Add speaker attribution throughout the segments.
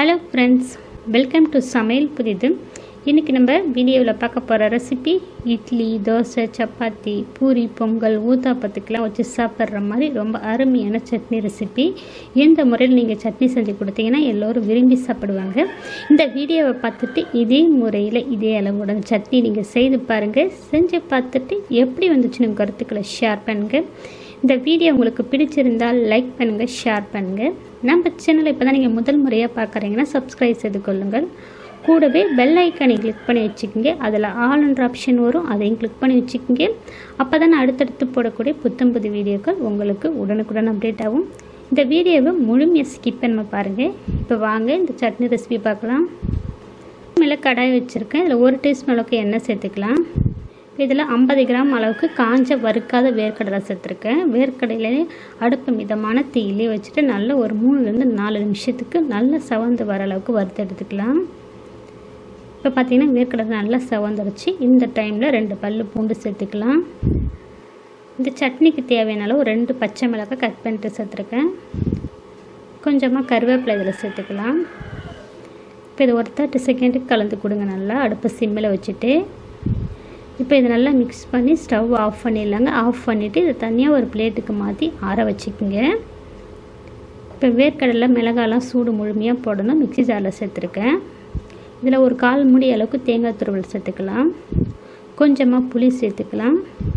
Speaker 1: hello friends welcome to சமையல் புதிது இன்றைக்கி நம்ம வீடியோவில் பார்க்க போகிற ரெசிபி இட்லி தோசை சப்பாத்தி பூரி பொங்கல் ஊத்தாப்பத்துக்கெலாம் வச்சு சாப்பிட்ற மாதிரி ரொம்ப அருமையான சட்னி ரெசிபி எந்த முறையில் நீங்கள் சட்னி செஞ்சு கொடுத்தீங்கன்னா எல்லோரும் விரும்பி சாப்பிடுவாங்க இந்த வீடியோவை பார்த்துட்டு இதே முறையில் இதே அளவுடன் சட்னி நீங்கள் செய்து பாருங்கள் செஞ்சு பார்த்துட்டு எப்படி வந்துச்சுன்னு கருத்துக்களை ஷேர் பண்ணுங்கள் இந்த வீடியோ உங்களுக்கு பிடிச்சிருந்தால் லைக் பண்ணுங்கள் ஷேர் பண்ணுங்கள் நம்ம சேனலை இப்போ தான் நீங்கள் முதல் முறையாக பார்க்குறீங்கன்னா சப்ஸ்கிரைப் செய்து கொள்ளுங்கள் கூடவே பெல் ஐக்கானை கிளிக் பண்ணி வச்சுக்கோங்க அதில் ஆல்ன்ற ஆப்ஷன் வரும் அதையும் கிளிக் பண்ணி வச்சுக்கோங்க அப்போ தான் அடுத்தடுத்து போடக்கூடிய புத்தம் புது வீடியோக்கள் உங்களுக்கு உடனுக்குடன் அப்டேட் ஆகும் இந்த வீடியோவை முழுமையாக ஸ்கிப் பண்ண பாருங்கள் இப்போ வாங்க இந்த சட்னி ரெசிபி பார்க்கலாம் மேலே கடாய் வச்சுருக்கேன் இதில் ஒரு டீஸ்பூன் அளவுக்கு எண்ணெய் சேர்த்துக்கலாம் இதில் ஐம்பது கிராம் அளவுக்கு காஞ்ச வறுக்காத வேர்க்கடலை சேர்த்துருக்கேன் வேர்க்கடலையிலே அடுப்பு மிதமான தீயிலே வச்சுட்டு நல்ல ஒரு மூணுலேருந்து நாலு நிமிஷத்துக்கு நல்லா சவந்து வர அளவுக்கு வறுத்து எடுத்துக்கலாம் இப்போ பார்த்திங்கன்னா வேர்க்கடலை நல்லா சவந்துருச்சு இந்த டைமில் ரெண்டு பல் பூண்டு சேர்த்துக்கலாம் இந்த சட்னிக்கு தேவையான அளவு ரெண்டு பச்சை மிளகாய் கட் பண்ணிட்டு சேர்த்துருக்கேன் கொஞ்சமாக கருவேப்பிலை இதில் சேர்த்துக்கலாம் இப்போ இது ஒரு தேர்ட்டி செகண்டுக்கு கலந்து கொடுங்க நல்லா அடுப்பை சிம்மில் வச்சுட்டு இப்போ இதை நல்லா மிக்ஸ் பண்ணி ஸ்டவ் ஆஃப் பண்ணிடலாங்க ஆஃப் பண்ணிவிட்டு இதை தனியாக ஒரு பிளேட்டுக்கு மாற்றி ஆற வச்சுக்கோங்க இப்போ வேர்க்கடலை மிளகாலாம் சூடு முழுமையாக போடணும் மிக்சி ஜாரில் சேர்த்துருக்கேன் இதில் ஒரு கால் மூடி அளவுக்கு தேங்காய் துருவல் சேர்த்துக்கலாம் கொஞ்சமாக புளி சேர்த்துக்கலாம்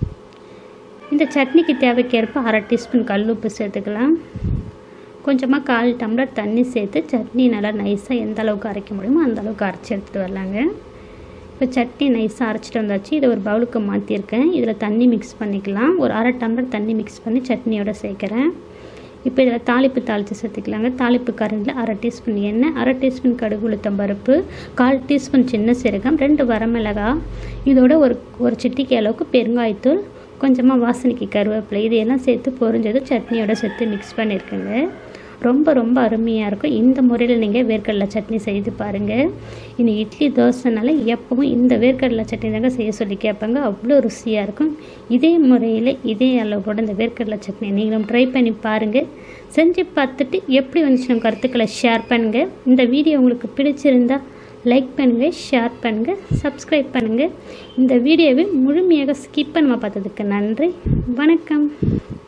Speaker 1: இந்த சட்னிக்கு தேவைக்கேற்ப அரை டீஸ்பூன் கல் உப்பு சேர்த்துக்கலாம் கொஞ்சமாக கால் டம்ளர் தண்ணி சேர்த்து சட்னி நல்லா நைஸாக எந்த அளவுக்கு அரைக்க முடியுமோ அந்த அளவுக்கு அரைச்சி எடுத்துகிட்டு வரலாங்க இப்போ சட்னி நைஸாக அரைச்சிட்டு வந்தாச்சு இதை ஒரு பவுலுக்கு மாற்றிருக்கேன் இதில் தண்ணி மிக்ஸ் பண்ணிக்கலாம் ஒரு அரை டம்ளர் தண்ணி மிக்ஸ் பண்ணி சட்னியோட சேர்க்குறேன் இப்போ இதில் தாளிப்பு தாளித்து சேர்த்துக்கலாங்க தாளிப்பு கரண்டில் அரை டீஸ்பூன் எண்ணெய் அரை டீஸ்பூன் கடுகு உளுத்தம் பருப்பு கால் டீஸ்பூன் சின்ன சீரகம் ரெண்டு வரமிளகா இதோட ஒரு ஒரு சிட்டிக்கு அளவுக்கு பெருங்காயத்தூள் கொஞ்சமாக வாசனைக்கு கருவேப்பிலை இதையெல்லாம் சேர்த்து பொரிஞ்சது சட்னியோட சேர்த்து மிக்ஸ் பண்ணியிருக்கேங்க ரொம்ப ரொம்ப அருமையாக இருக்கும் இந்த முறையில் நீங்கள் வேர்க்கடலை சட்னி செய்து பாருங்கள் இனி இட்லி தோசைனால எப்பவும் இந்த வேர்க்கடலை சட்னி தாங்க செய்ய சொல்லி கேட்பாங்க அவ்வளோ ருசியாக இருக்கும் இதே முறையில் இதே அளவோட இந்த வேர்க்கடலை சட்னி நீங்களும் ட்ரை பண்ணி பாருங்கள் செஞ்சு பார்த்துட்டு எப்படி வந்துச்சு கருத்துக்களை ஷேர் பண்ணுங்கள் இந்த வீடியோ உங்களுக்கு பிடிச்சிருந்தா லைக் பண்ணுங்கள் ஷேர் பண்ணுங்கள் சப்ஸ்கிரைப் பண்ணுங்கள் இந்த வீடியோவை முழுமையாக ஸ்கிப் பண்ணாமல் பார்த்ததுக்கு நன்றி வணக்கம்